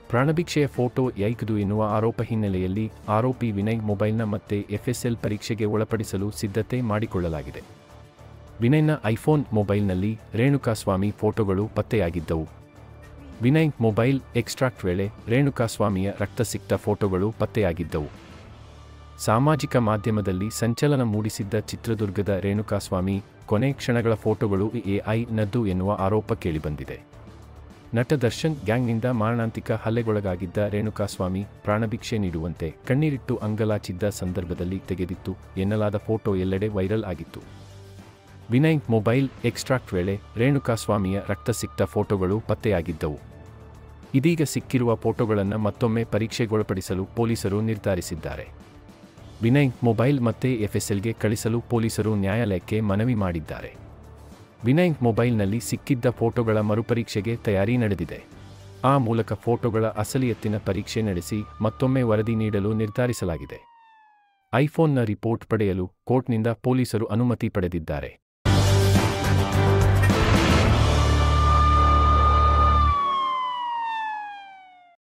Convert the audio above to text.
ಪ್ರಾಣಭಿಕ್ಷೆಯ photo ಯೈಕದು ಎನ್ನುವ ಆರೋಪ ಹಿನ್ನೆಲೆಯಲ್ಲಿ ಆರೋಪಿ ವಿನಯ್ ಮೊಬೈಲ್ನ ಮತ್ತೆ ಎಫ್ಎಸ್ಎಲ್ ಪರೀಕ್ಷೆಗೆ ಒಳಪಡಿಸಲು ಸಿದ್ಧತೆ ಮಾಡಿಕೊಳ್ಳಲಾಗಿದೆ ವಿನಯ್ನ ಐಫೋನ್ ಮೊಬೈಲ್ನಲ್ಲಿ ರೇಣುಕಾಸ್ವಾಮಿ ಫೋಟೋಗಳು ಪತ್ತೆಯಾಗಿದ್ದವು ವಿನಯ್ ಮೊಬೈಲ್ ಎಕ್ಸ್ಟ್ರಾಕ್ಟ್ ವೇಳೆ ರೇಣುಕಾಸ್ವಾಮಿಯ ರಕ್ತಸಿಕ್ತ ಫೋಟೋಗಳು ಪತ್ತೆಯಾಗಿದ್ದವು ಸಾಮಾಜಿಕ ಮಾಧ್ಯಮದಲ್ಲಿ ಸಂಚಲನ ಮೂಡಿಸಿದ್ದ ಚಿತ್ರದುರ್ಗದ ರೇಣುಕಾಸ್ವಾಮಿ ಕೊನೆ ಕ್ಷಣಗಳ ಫೋಟೋಗಳು ಎಐ ನದ್ದು ಎನ್ನುವ ಆರೋಪ ಕೇಳಿಬಂದಿದೆ ನಟ ದರ್ಶನ್ ಗ್ಯಾಂಗ್ನಿಂದ ಮಾರಣಾಂತಿಕ ಹಲ್ಲೆಗೊಳಗಾಗಿದ್ದ ರೇಣುಕಾಸ್ವಾಮಿ ಪ್ರಾಣಭಿಕ್ಷೆ ನೀಡುವಂತೆ ಕಣ್ಣೀರಿಟ್ಟು ಅಂಗಲಾಚಿದ್ದ ಸಂದರ್ಭದಲ್ಲಿ ತೆಗೆದಿತ್ತು ಎನ್ನಲಾದ ಫೋಟೋ ಎಲ್ಲೆಡೆ ವೈರಲ್ ಆಗಿತ್ತು ವಿನಯ್ ಮೊಬೈಲ್ ಎಕ್ಸ್ಟ್ರಾಕ್ಟ್ ವೇಳೆ ರೇಣುಕಾಸ್ವಾಮಿಯ ರಕ್ತಸಿಕ್ತ ಫೋಟೋಗಳು ಪತ್ತೆಯಾಗಿದ್ದವು ಇದೀಗ ಸಿಕ್ಕಿರುವ ಫೋಟೋಗಳನ್ನು ಮತ್ತೊಮ್ಮೆ ಪರೀಕ್ಷೆಗೊಳಪಡಿಸಲು ಪೊಲೀಸರು ನಿರ್ಧರಿಸಿದ್ದಾರೆ ವಿನಯ್ ಮೊಬೈಲ್ ಮತ್ತೆ ಎಫ್ಎಸ್ಎಲ್ಗೆ ಕಳಿಸಲು ಪೊಲೀಸರು ನ್ಯಾಯಾಲಯಕ್ಕೆ ಮನವಿ ಮಾಡಿದ್ದಾರೆ ವಿನಯ್ ಮೊಬೈಲ್ನಲ್ಲಿ ಸಿಕ್ಕಿದ್ದ ಫೋಟೋಗಳ ಮರುಪರೀಕ್ಷೆಗೆ ತಯಾರಿ ನಡೆದಿದೆ ಆ ಮೂಲಕ ಫೋಟೋಗಳ ಅಸಲಿಯತ್ತಿನ ಪರೀಕ್ಷೆ ನಡೆಸಿ ಮತ್ತೊಮ್ಮೆ ವರದಿ ನೀಡಲು ನಿರ್ಧರಿಸಲಾಗಿದೆ ಐಫೋನ್ನ ರಿಪೋರ್ಟ್ ಪಡೆಯಲು ಕೋರ್ಟ್ನಿಂದ ಪೊಲೀಸರು ಅನುಮತಿ ಪಡೆದಿದ್ದಾರೆ